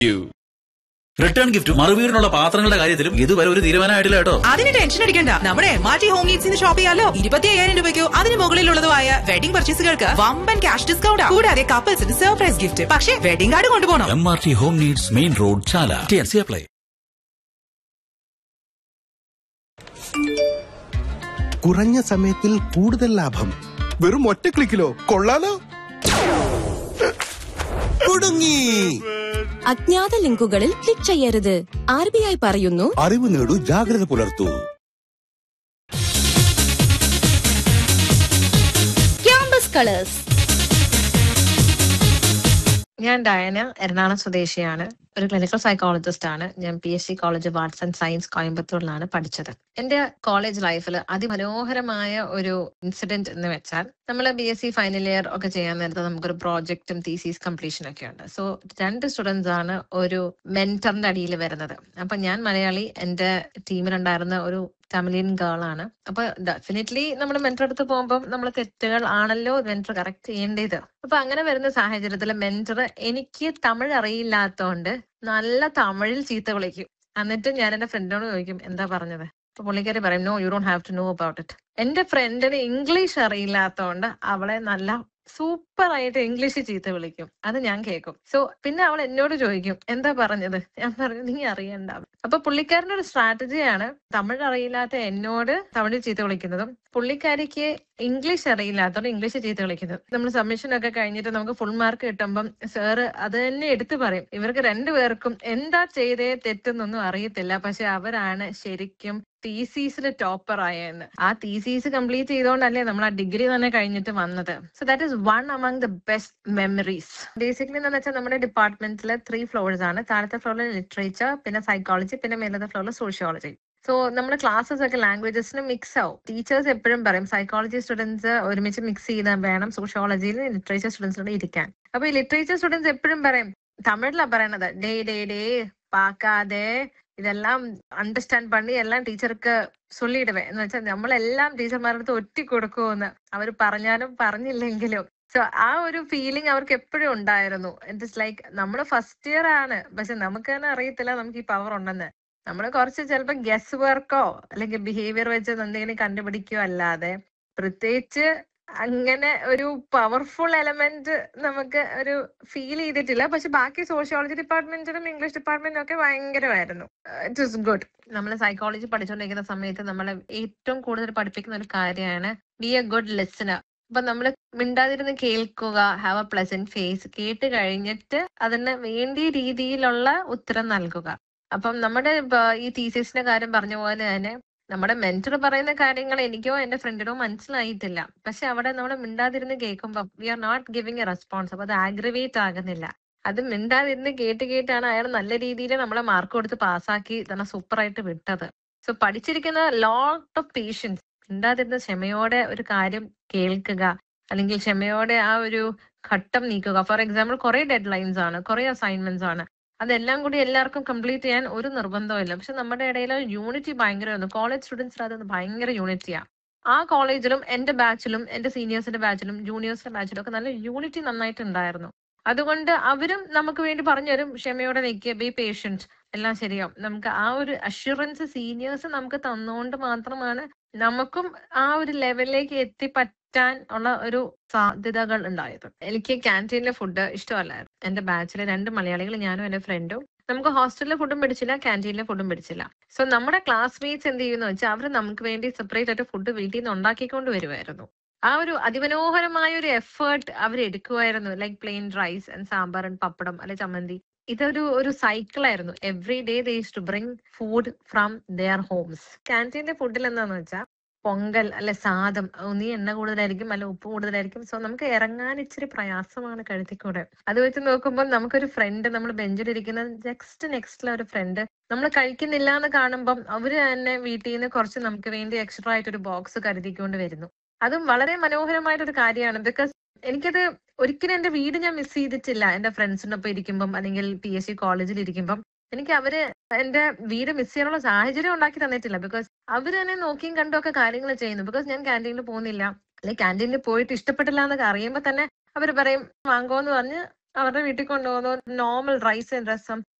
return gift മറുവീടിനുള്ള പാത്രങ്ങളുടെ കാര്യത്തിലും ഇതുവരെ ഒരു തീരുമാനമായിട്ടില്ല കേട്ടോ അതിന് ടെൻഷൻ അടിക്കണ്ട നമ്മുടെ മാറ്റി ഹോം നീഡ്സിന് ഷോപ്പ് ചെയ്യാലോ ഇരുപത്തി അയ്യായിരം രൂപയ്ക്കോ അതിന് മുകളിലുള്ളതുമായ വെഡിംഗ് പർച്ചേസുകൾക്ക് വമ്പൻ ക്യാഷ് ഡിസ്കൗണ്ട് കൂടാതെ കപ്പിൾസിന് സർപ്രൈസ് ഗിഫ്റ്റ് പക്ഷേ വെഡിംഗ് കാർഡ് കൊണ്ടുപോകണം M R T home needs main road Chala T N C apply കുറഞ്ഞ സമയത്തിൽ കൂടുതൽ ലാഭം വെറും ഒറ്റ ക്ലിക്കിലോ കൊള്ളാലോ കുടുങ്ങി അജ്ഞാത ലിങ്കുകളിൽ ക്ലിക്ക് ചെയ്യരുത് ആർ ബി ഐ പറയുന്നു അറിവ് നേടൂ ജാഗ്രത പുലർത്തൂ ക്യാമ്പസ് കളേഴ്സ് ഞാൻ ഡയന എറണാകുളം സ്വദേശിയാണ് ഒരു ക്ലിനിക്കൽ സൈക്കോളജിസ്റ്റ് ആണ് ഞാൻ P S C college of arts and science കോയമ്പത്തൂരിലാണ് പഠിച്ചത് എന്റെ കോളേജ് ലൈഫിൽ അതിമനോഹരമായ ഒരു ഇൻസിഡന്റ് എന്ന് വെച്ചാൽ നമ്മൾ B S C final year ഒക്കെ ചെയ്യാൻ നേരത്ത് നമുക്കൊരു പ്രോജക്റ്റും തീസീസ് കംപ്ലീഷൻ ഒക്കെ ഉണ്ട് സോ രണ്ട് സ്റ്റുഡൻസ് ആണ് ഒരു മെന്ററിന്റെ അടിയിൽ വരുന്നത് അപ്പൊ ഞാൻ മലയാളി എന്റെ ടീമിലുണ്ടായിരുന്ന ഒരു തമിഴിയൻ ഗേൾ ആണ് അപ്പൊ ഡെഫിനറ്റ്ലി നമ്മൾ മെന്റർ അടുത്ത് പോകുമ്പോൾ നമ്മൾ തെറ്റുകൾ ആണല്ലോ മെന്റർ കറക്റ്റ് ചെയ്യേണ്ടത് അപ്പൊ അങ്ങനെ വരുന്ന സാഹചര്യത്തിൽ മെന്റർ എനിക്ക് തമിഴ് അറിയില്ലാത്തോണ്ട് നല്ല തമിഴിൽ ചീത്ത വിളിക്കും എന്നിട്ട് ഞാൻ എന്റെ ഫ്രണ്ടിനോട് ചോദിക്കും എന്താ പറഞ്ഞത് അപ്പൊ പുള്ളിക്കാരി പറയും no you don't have to know about it എന്റെ ഫ്രണ്ടിന് ഇംഗ്ലീഷ് അറിയില്ലാത്തോണ്ട് അവളെ നല്ല സൂപ്പർ ആയിട്ട് ഇംഗ്ലീഷ് ചീത്ത വിളിക്കും അത് ഞാൻ കേൾക്കും സോ പിന്നെ അവൾ എന്നോട് ചോദിക്കും എന്താ പറഞ്ഞത് ഞാൻ പറഞ്ഞു നീ അറിയണ്ട അപ്പൊ പുള്ളിക്കാരൻ്റെ ഒരു സ്ട്രാറ്റജിയാണ് തമിഴ് അറിയില്ലാത്ത എന്നോട് തമിഴിൽ ചീത്ത വിളിക്കുന്നതും പുള്ളിക്കാരിക്ക് ഇംഗ്ലീഷ് അറിയില്ലാത്തവർ ഇംഗ്ലീഷ് ചീത്ത വിളിക്കുന്നത് നമ്മൾ സബ്മിഷൻ ഒക്കെ കഴിഞ്ഞിട്ട് നമുക്ക് ഫുൾ മാർക്ക് കിട്ടുമ്പം സാറ് അത് തന്നെ എടുത്തു പറയും ഇവർക്ക് രണ്ടുപേർക്കും എന്താ ചെയ്തേ തെറ്റെന്നൊന്നും അറിയത്തില്ല പക്ഷെ അവരാണ് ശരിക്കും തീസീസിൽ ടോപ്പർ ആയെന്ന് ആ തീസീസ് കംപ്ലീറ്റ് ചെയ്തോണ്ടല്ലേ നമ്മൾ ആ ഡിഗ്രി തന്നെ കഴിഞ്ഞിട്ട് വന്നത് so that is one among the best memories basically എന്താണെന്ന് വെച്ചാൽ നമ്മുടെ ഡിപ്പാർട്ട്മെന്റിൽ ത്രീ ഫ്ലോർസ് ആണ് താഴത്തെ ഫ്ലോറിൽ ലിറ്ററേച്ചർ പിന്നെ സൈക്കോളജി പിന്നെ മേലത്തെ ഫ്ലോറിൽ സോഷ്യോളജി സോ നമ്മുടെ ക്ലാസ്സസ് ഒക്കെ ലാംഗ്വേജസിന് മിക്സ് ആവും ടീച്ചേഴ്സ് എപ്പോഴും പറയും സൈക്കോളജി സ്റ്റുഡൻസ് ഒരുമിച്ച് മിക്സ് ചെയ്താൽ വേണം സോഷ്യോളജിയിൽ ലിറ്ററേച്ചർ സ്റ്റുഡൻസിനോട് ഇരിക്കാൻ അപ്പൊ ഈ ലിറ്ററേച്ചർ സ്റ്റുഡൻസ് എപ്പോഴും പറയും തമിഴിലാ പറയണത് ഡേ ഡേ ഡേ പാക്കാതെ ഇതെല്ലാം അണ്ടർസ്റ്റാൻഡ് പണി എല്ലാം ടീച്ചർക്ക് ചൊല്ലിയിടുവേ എന്ന് വെച്ചാൽ നമ്മളെല്ലാം ടീച്ചർമാരുടെ ഒറ്റി കൊടുക്കുമെന്ന് അവർ പറഞ്ഞാലും പറഞ്ഞില്ലെങ്കിലും സോ ആ ഒരു ഫീലിംഗ് അവർക്ക് എപ്പോഴും ഉണ്ടായിരുന്നു ഇറ്റ് ഇസ് ലൈക്ക് നമ്മൾ ഫസ്റ്റ് ഇയർ ആണ് പക്ഷെ നമുക്ക് തന്നെ അറിയത്തില്ല നമുക്ക് ഈ പവർ ഉണ്ടെന്ന് നമ്മൾ കുറച്ച് ചിലപ്പോൾ ഗസ് വർക്കോ അല്ലെങ്കിൽ ബിഹേവിയർ വെച്ച് എന്തെങ്കിലും കണ്ടുപിടിക്കുകയോ അല്ലാതെ പ്രത്യേകിച്ച് അങ്ങനെ ഒരു പവർഫുൾ എലമെന്റ് നമുക്ക് ഒരു ഫീൽ ചെയ്തിട്ടില്ല പക്ഷെ ബാക്കി സോഷ്യോളജി ഡിപ്പാർട്ട്മെന്റിനും ഇംഗ്ലീഷ് ഡിപ്പാർട്ട്മെന്റിനും ഒക്കെ ഭയങ്കരമായിരുന്നു ഇറ്റ് ഇസ് ഗുഡ് നമ്മൾ സൈക്കോളജി പഠിച്ചുകൊണ്ടിരിക്കുന്ന സമയത്ത് നമ്മളെ ഏറ്റവും കൂടുതൽ പഠിപ്പിക്കുന്ന ഒരു കാര്യമാണ് ബി എ ഗുഡ് ലിസണർ അപ്പൊ നമ്മൾ മിണ്ടാതിരുന്ന് കേൾക്കുക ഹാവ് എ പ്ലസന്റ് ഫേസ് കേട്ട് കഴിഞ്ഞിട്ട് അതിന് വേണ്ടിയ രീതിയിലുള്ള ഉത്തരം നൽകുക അപ്പം നമ്മുടെ ഇപ്പ- ഈ തീസിസിന്റെ കാര്യം പറഞ്ഞ പോലെ തന്നെ നമ്മുടെ മെന്റർ പറയുന്ന കാര്യങ്ങൾ എനിക്കോ എന്റെ ഫ്രണ്ടിനോ മനസ്സിലായിട്ടില്ല പക്ഷെ അവിടെ നമ്മൾ മിണ്ടാതിരുന്ന് കേൾക്കുമ്പോൾ we are not giving a response അപ്പൊ അത് ആഗ്രവേറ്റ് ആകുന്നില്ല അത് മിണ്ടാതിരുന്ന് കേട്ട് കേട്ടാണ് അയാൾ നല്ല രീതിയിൽ നമ്മളെ മാർക്ക് കൊടുത്ത് പാസ്സാക്കി തന്നെ സൂപ്പറായിട്ട് വിട്ടത് സോ പഠിച്ചിരിക്കുന്ന ലോട്ട് ഓഫ് പേഷ്യൻസ് മിണ്ടാതിരുന്ന ക്ഷമയോടെ ഒരു കാര്യം കേൾക്കുക അല്ലെങ്കിൽ ക്ഷമയോടെ ആ ഒരു ഘട്ടം നീക്കുക ഫോർ എക്സാമ്പിൾ കുറെ ഡെഡ് ലൈൻസ് ആണ് കുറെ അസൈൻമെന്റ്സ് ആണ് അതെല്ലാം കൂടി എല്ലാവർക്കും കംപ്ലീറ്റ് ചെയ്യാൻ ഒരു നിർബന്ധമില്ല പക്ഷെ നമ്മുടെ ഇടയിൽ യൂണിറ്റി ഭയങ്കരമായിരുന്നു കോളേജ് സ്റ്റുഡൻസിന് അത് ഭയങ്കര യൂണിറ്റിയാ ആ കോളേജിലും എന്റെ ബാച്ചിലും എന്റെ സീനിയേഴ്സിന്റെ ബാച്ചിലും ജൂനിയേഴ്സിന്റെ ബാച്ചിലും ഒക്കെ നല്ല യൂണിറ്റി നന്നായിട്ട് ഉണ്ടായിരുന്നു അതുകൊണ്ട് അവരും നമുക്ക് വേണ്ടി പറഞ്ഞു തരും ക്ഷമയോടെ നിൽക്കുക ബി പേഷ്യൻറ്റ് എല്ലാം ശരിയാവും നമുക്ക് ആ ഒരു അഷുറൻസ് സീനിയേഴ്സ് നമുക്ക് തന്നുകൊണ്ട് മാത്രമാണ് നമുക്കും ആ ഒരു ലെവലിലേക്ക് എത്തിപ്പറ്റാൻ ഉള്ള ഒരു സാധ്യതകൾ ഉണ്ടായത് എനിക്ക് ക്യാൻറ്റീനിലെ ഫുഡ് ഇഷ്ടമല്ലായിരുന്നു എന്റെ ബാച്ചിലെ രണ്ട് മലയാളികൾ ഞാനും എന്റെ ഫ്രണ്ടും നമുക്ക് ഹോസ്റ്റലിലെ ഫുഡും പിടിച്ചില്ല ക്യാൻറ്റീനിലെ ഫുഡും പിടിച്ചില്ല സോ നമ്മുടെ ക്ലാസ്മേറ്റ്സ് എന്ത് ചെയ്യുന്നു വെച്ചാൽ അവർ നമുക്ക് വേണ്ടി സെപ്പറേറ്റ് ആയിട്ട് ഫുഡ് വീട്ടിൽ നിന്ന് ഉണ്ടാക്കിക്കൊണ്ട് വരുമായിരുന്നു ആ ഒരു അതിമനോഹരമായ ഒരു എഫേർട്ട് അവർ എടുക്കുമായിരുന്നു like plain rice and sambar and papadam അല്ലെ ചമ്മന്തി ഇതൊരു ഒരു സൈക്കിൾ ആയിരുന്നു every day they to bring food from their homes ക്യാൻറ്റീനിലെ ഫുഡിൽ എന്താന്ന് വെച്ചാൽ പൊങ്കൽ അല്ലെ സാദം ഒന്നീ എണ്ണ കൂടുതലായിരിക്കും അല്ല ഉപ്പ് കൂടുതലായിരിക്കും സോ നമുക്ക് ഇറങ്ങാൻ ഇച്ചിരി പ്രയാസമാണ് കഴുത്തിക്കൂടെ അത് വെച്ച് നോക്കുമ്പോൾ നമുക്കൊരു ഫ്രണ്ട് നമ്മൾ ബെഞ്ചിലിരിക്കുന്ന ജസ്റ്റ് നെക്സ്റ്റിലെ ഒരു ഫ്രണ്ട് നമ്മൾ കഴിക്കുന്നില്ല എന്ന് കാണുമ്പം അവര് തന്നെ വീട്ടിൽ നിന്ന് കുറച്ച് നമുക്ക് വേണ്ടി എക്സ്ട്രാ ആയിട്ട് ഒരു ബോക്സ് കരുതിക്കൊണ്ട് വരുന്നു അതും വളരെ മനോഹരമായിട്ടൊരു കാര്യമാണ് ബിക്കോസ് എനിക്കത് ഒരിക്കലും എന്റെ വീട് ഞാൻ മിസ് ചെയ്തിട്ടില്ല എന്റെ ഫ്രണ്ട്സിനൊപ്പം ഇരിക്കുമ്പം അല്ലെങ്കിൽ പി എസ് സി കോളേജിൽ ഇരിക്കുമ്പം എനിക്ക് അവര് എന്റെ വീട് മിസ് ചെയ്യാനുള്ള സാഹചര്യം ഉണ്ടാക്കി തന്നിട്ടില്ല ബിക്കോസ് അവര് തന്നെ നോക്കിയും കണ്ടും ഒക്കെ കാര്യങ്ങൾ ചെയ്യുന്നു ബിക്കോസ് ഞാൻ ക്യാൻറ്റീനിൽ പോകുന്നില്ല അല്ലെങ്കിൽ ക്യാൻറ്റീനിൽ പോയിട്ട് ഇഷ്ടപ്പെട്ടില്ല എന്നൊക്കെ അറിയുമ്പോൾ തന്നെ അവർ പറയും വാങ്ങോന്ന് പറഞ്ഞ് അവരുടെ വീട്ടിൽ കൊണ്ടുപോകുന്ന നോർമൽ റൈസ് ആൻഡ് രസം